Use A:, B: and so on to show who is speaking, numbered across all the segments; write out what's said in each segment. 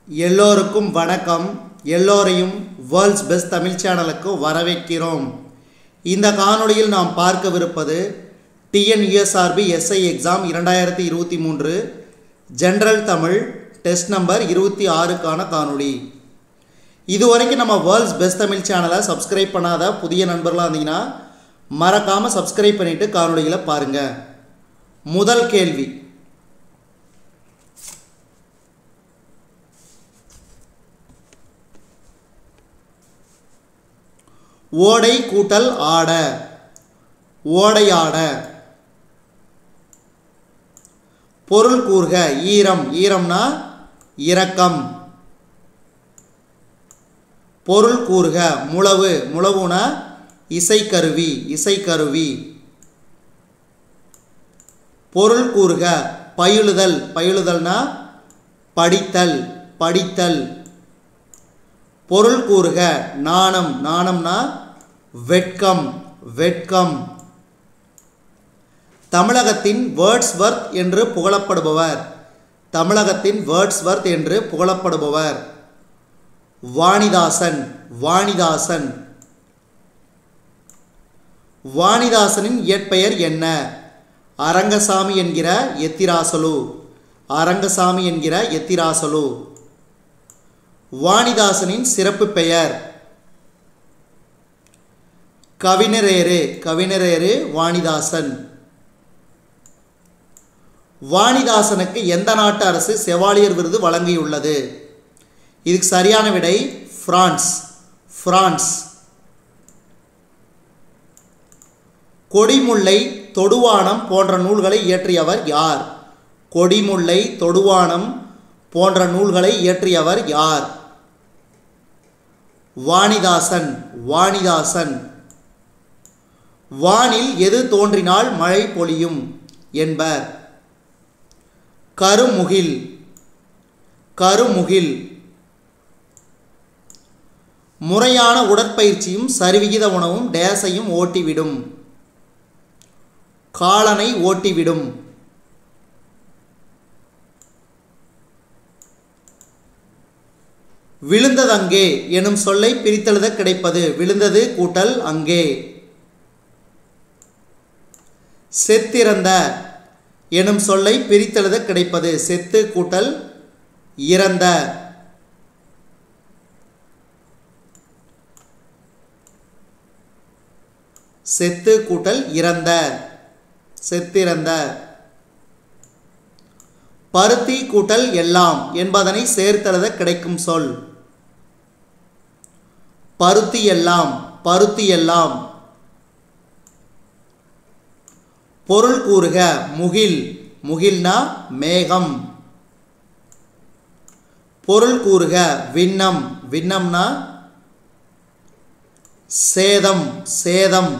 A: எல்லோருக்கும் வணக்கம் எல்லோரையும் வேர்ல்ட்ஸ் பெஸ்ட் தமிழ் சேனலுக்கு வரவேற்கிறோம் இந்த காணொளியில் நாம் பார்க்கவிருப்பது டிஎன்யூஎஸ்ஆர்பி எஸ்ஐ எக்ஸாம் இரண்டாயிரத்தி இருபத்தி மூன்று ஜென்ரல் தமிழ் டெஸ்ட் நம்பர் இருபத்தி ஆறுக்கான காணொளி இதுவரைக்கும் நம்ம வேர்ல்ட்ஸ் பெஸ்ட் தமிழ் சேனலை சப்ஸ்கிரைப் பண்ணாத புதிய நண்பர்களாக இருந்தீங்கன்னா மறக்காமல் சப்ஸ்கிரைப் பண்ணிவிட்டு காணொளிகளை பாருங்கள் முதல் கேள்வி ஓடை கூட்டல் ஆட ஓடையாட பொருள் கூறுக ஈரம் ஈரம்னா இரக்கம் பொருள் கூறுக முழவு முழவுனா இசைக்கருவி இசைக்கருவி பொருள் கூறுக பயிலுதல் பயிலுதல்னா படித்தல் படித்தல் பொருள் கூறுக நாணம் நாணம்னா வெட்கம் வெட்கம் தமிழகத்தின் வேர்ட்ஸ்வர்த் என்று புகழப்படுபவர் தமிழகத்தின் வேர்ட்ஸ்வர்த் என்று புகழப்படுபவர் வாணிதாசன் வாணிதாசன் வாணிதாசனின் இயற்பெயர் என்ன அரங்கசாமி என்கிற எத்திராசலு அரங்கசாமி என்கிற எத்திராசலு வாணிதாசனின் சிறப்பு பெயர் கவிஞரேறு கவிஞரேறு வாணிதாசன் வாணிதாசனுக்கு எந்த நாட்டு அரசு செவாலியர் விருது வழங்கியுள்ளது இதுக்கு சரியான விடை பிரான்ஸ் பிரான்ஸ் கொடிமுல்லை தொடுவானம் போன்ற நூல்களை இயற்றியவர் யார் கொடிமுல்லை தொடுவானம் போன்ற நூல்களை இயற்றியவர் யார் வாணிதாசன் வாணிதாசன் வானில் எது தோன்றினால் மழை பொழியும் என்பர் கருமுகில் கருமுகில் முறையான உடற்பயிற்சியும் சரிவிகித உணவும் டேஸையும் ஓட்டிவிடும் காலனை ஓட்டிவிடும் விழுந்ததங்கே எனும் சொல்லை பிரித்தெழுத கிடைப்பது விழுந்தது கூட்டல் அங்கே செத்திறந்த எனும் சொல்லை பிரித்தெழுத கிடைப்பது செத்து கூட்டல் இறந்த செத்து கூட்டல் இறந்த செத்திறந்த பருத்தி கூட்டல் எல்லாம் என்பதனை சேர்த்தெழுத கிடைக்கும் சொல் பருத்தி எல்லாம் பருத்தி எல்லாம் பொருள் கூறுக முகில் முகில்னா மேகம் பொருள் கூறுக விண்ணம் விண்ணம்னா சேதம் சேதம்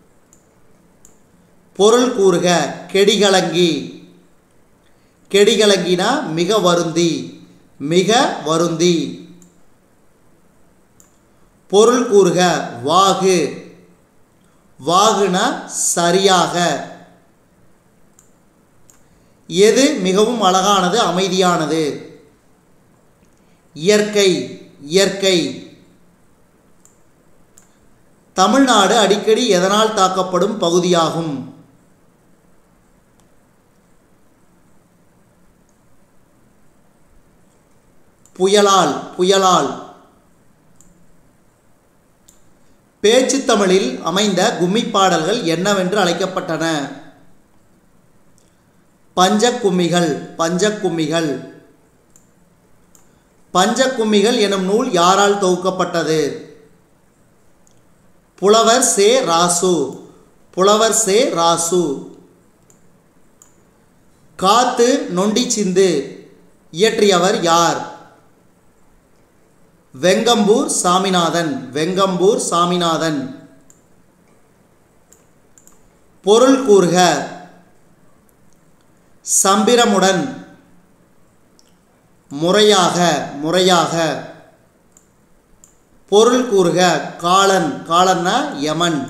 A: பொருள் கூறுக கெடிகலங்கி கெடிகலங்கினா மிக வருந்தி மிக வருந்தி பொருள் கூறுக வாகு வாகுனா சரியாக எது மிகவும் அழகானது அமைதியானது இயற்கை இயற்கை தமிழ்நாடு அடிக்கடி எதனால் தாக்கப்படும் பகுதியாகும் புயலால் புயலால் பேச்சு தமிழில் அமைந்த கும்மி பாடல்கள் என்னவென்று அழைக்கப்பட்டன பஞ்சக்கும்மிகள் பஞ்சக்கும்மிகள் பஞ்சக்கும்மிகள் எனும் நூல் யாரால் தொகுக்கப்பட்டது புலவர் சே ராசு புலவர் சே ராசு காத்து நொண்டி சிந்து இயற்றியவர் யார் வெங்கம்பூர் சாமிநாதன் வெங்கம்பூர் சாமிநாதன் பொருள் கூறுக சம்பிரமுடன் முறையாக முறையாக பொருள் கூறுக காலன் காலன்னா யமன்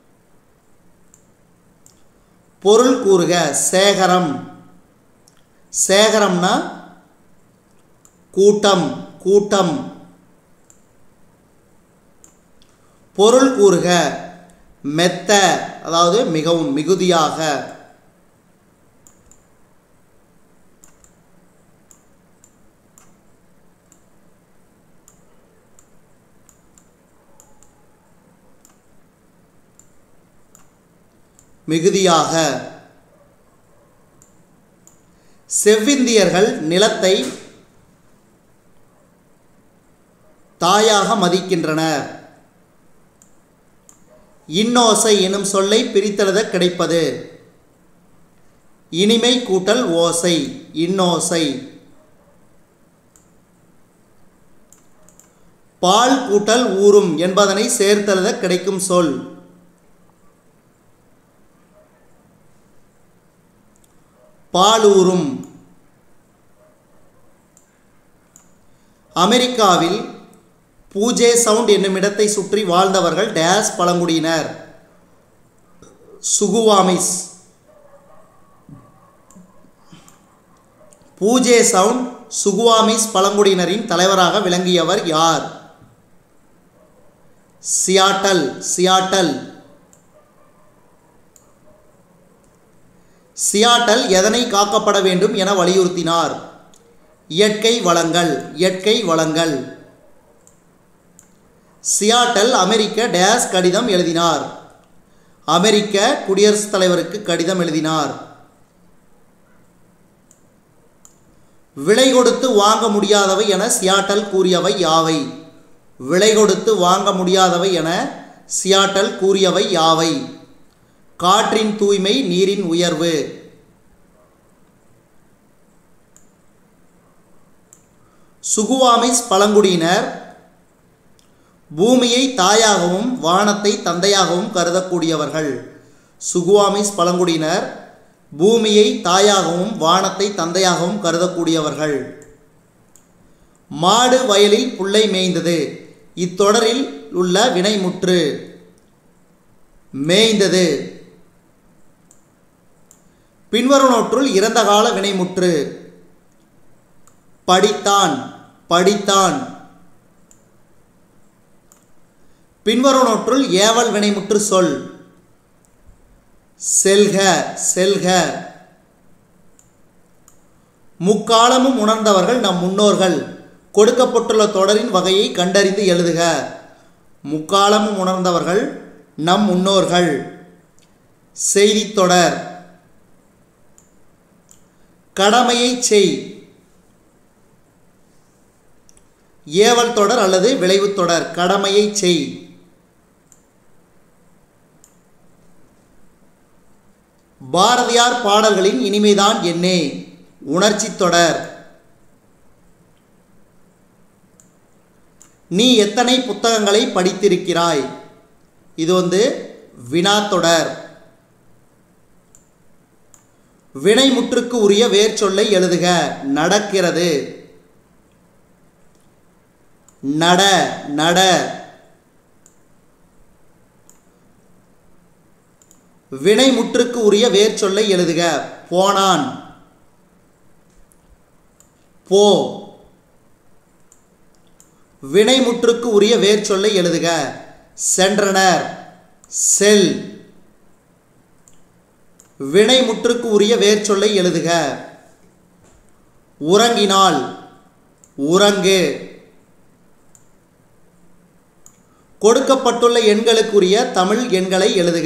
A: பொருள் கூறுக சேகரம் சேகரம்னா கூட்டம் கூட்டம் பொருள் கூறுக மெத்த அதாவது மிகவும் மிகுதியாக மிகுதியாக செவ்விந்தியர்கள் நிலத்தை தாயாக மதிக்கின்றனர் இன்னோசை எனும் சொல்லை பிரித்தெழுத கிடைப்பது இனிமை கூட்டல் ஓசை இன்னோசை பால் கூட்டல் ஊறும் என்பதனை சேர்த்தெழுத கிடைக்கும் சொல் பாலூரும் அமெரிக்காவில் பூஜே சவுண்ட் என்னும் இடத்தை சுற்றி வாழ்ந்தவர்கள் டேஸ் பழங்குடியினர் சுகுவாமிஸ் பூஜே சவுண்ட் சுகுவாமிஸ் பழங்குடியினரின் தலைவராக விளங்கியவர் யார் சியாட்டல் சியாட்டல் சியாட்டல் எதனை காக்கப்பட வேண்டும் என வலியுறுத்தினார் இயற்கை வளங்கள் இயற்கை வளங்கள் சியாட்டல் அமெரிக்க டேஸ் கடிதம் எழுதினார் அமெரிக்க குடியரசுத் தலைவருக்கு கடிதம் எழுதினார் விலை கொடுத்து வாங்க முடியாதவை என சியாட்டல் கூறியவை யாவை விலை கொடுத்து வாங்க முடியாதவை என சியாட்டல் கூறியவை யாவை காற்றின் தூய்மை நீரின் உயர்வு சுகுவாமிஸ் பழங்குடியினர் பூமியை தாயாகவும் வானத்தை தந்தையாகவும் கருதக்கூடியவர்கள் சுகுவாமிஸ் பழங்குடியினர் பூமியை தாயாகவும் வானத்தை தந்தையாகவும் கருதக்கூடியவர்கள் மாடு வயலில் புல்லை மேய்ந்தது இத்தொடரில் உள்ள வினைமுற்று மேய்ந்தது பின்வருவனொற்றுள் இறந்த கால வினைமுற்று படித்தான் படித்தான் பின்வருவனொற்றுள் ஏவல் வினைமுற்று சொல் செல்க செல்க முக்காலமும் உணர்ந்தவர்கள் நம் முன்னோர்கள் கொடுக்கப்பட்டுள்ள தொடரின் வகையை கண்டறிந்து எழுதுக முக்காலமும் உணர்ந்தவர்கள் நம் முன்னோர்கள் செய்தித் தொடர் கடமையை செய் ஏவல் தொடர் அல்லது விளைவுத் தொடர் கடமையை செய் பாரதியார் பாடல்களின் இனிமைதான் என்னே உணர்ச்சி தொடர் நீ எத்தனை புத்தகங்களை படித்திருக்கிறாய் இது வந்து வினாத்தொடர் வினைமுற்றுக்கு உரிய வேர்ச்சொல்லை எழுதுக நடக்கிறது நட நட வினைமுற்றுக்கு உரிய வேர்ச்சொல்லை எழுதுக போனான் போ வினைமுற்றுக்கு உரிய வேர்ச்சொல்லை எழுதுக சென்றனர் செல் வினைமுற்றுக்கு உரிய வேர்ச்சொல்லை எழுதுக உறங்கினாள் உறங்கு கொடுக்கப்பட்டுள்ள எண்களுக்குரிய தமிழ் எண்களை எழுதுக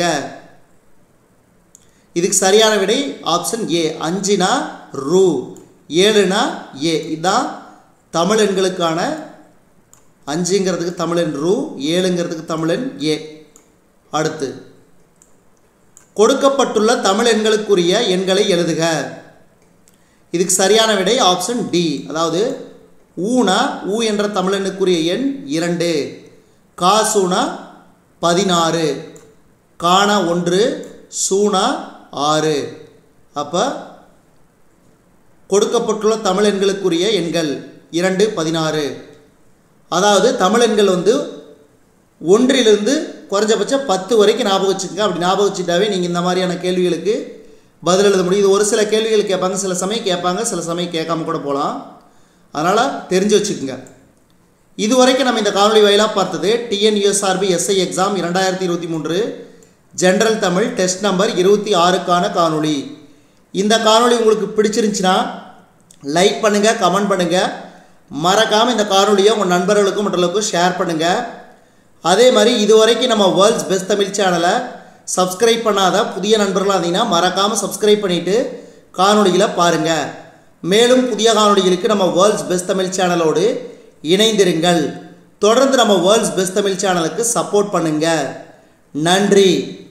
A: இதுக்கு சரியான விடை ஆப்ஷன் ஏ அஞ்சுனா ரூ ஏழுனா ஏ இதுதான் தமிழ் எண்களுக்கான அஞ்சுங்கிறதுக்கு தமிழன் ரூ ஏழுங்கிறதுக்கு தமிழன் ஏ அடுத்து கொடுக்கப்பட்டுள்ள தமிழ் எண்களுக்குரிய எண்களை எழுதுக இதுக்கு சரியான விடை ஆப்ஷன் டி அதாவது ஊனா ஊ என்ற தமிழனுக்குரிய எண் இரண்டு காசூனா பதினாறு காணா ஒன்று சூனா ஆறு அப்போ கொடுக்கப்பட்டுள்ள தமிழ் எண்களுக்குரிய எண்கள் இரண்டு பதினாறு அதாவது தமிழ் எண்கள் வந்து ஒன்றிலிருந்து குறைஞ்சபட்சம் பத்து வரைக்கும் ஞாபகம் வச்சுக்கோங்க அப்படி ஞாபகம் வச்சுட்டாவே நீங்கள் இந்த மாதிரியான கேள்விகளுக்கு பதில் எழுத முடியும் இது ஒரு சில கேள்விகள் கேட்பாங்க சில சமயம் கேட்பாங்க சில சமயம் கேட்காம கூட போகலாம் அதனால் தெரிஞ்சு வச்சுக்கோங்க இதுவரைக்கும் நம்ம இந்த காணொளி வாயிலாக பார்த்தது டிஎன்யூஎஸ்ஆர்பி எஸ்ஐ எக்ஸாம் இரண்டாயிரத்தி இருபத்தி மூன்று ஜென்ரல் தமிழ் டெஸ்ட் நம்பர் இருபத்தி ஆறுக்கான காணொளி இந்த காணொளி உங்களுக்கு பிடிச்சிருந்துச்சுன்னா லைக் பண்ணுங்கள் கமெண்ட் பண்ணுங்கள் மறக்காமல் இந்த காணொலியை உங்கள் நண்பர்களுக்கும் மற்றவர்களுக்கும் ஷேர் பண்ணுங்கள் அதே மாதிரி இதுவரைக்கும் நம்ம வேர்ல்ட்ஸ் பெஸ்ட் தமிழ் சேனலை சப்ஸ்கிரைப் பண்ணாத புதிய நண்பர்களாக இருந்தீங்கன்னா மறக்காமல் சப்ஸ்கிரைப் பண்ணிவிட்டு காணொளிகளை பாருங்கள் மேலும் புதிய காணொளிகளுக்கு நம்ம வேர்ல்ட்ஸ் பெஸ்ட் தமிழ் சேனலோடு இணைந்திருங்கள் தொடர்ந்து நம்ம வேர்ல்ட்ஸ் பெஸ்ட் தமிழ் சேனலுக்கு சப்போர்ட் பண்ணுங்கள் நன்றி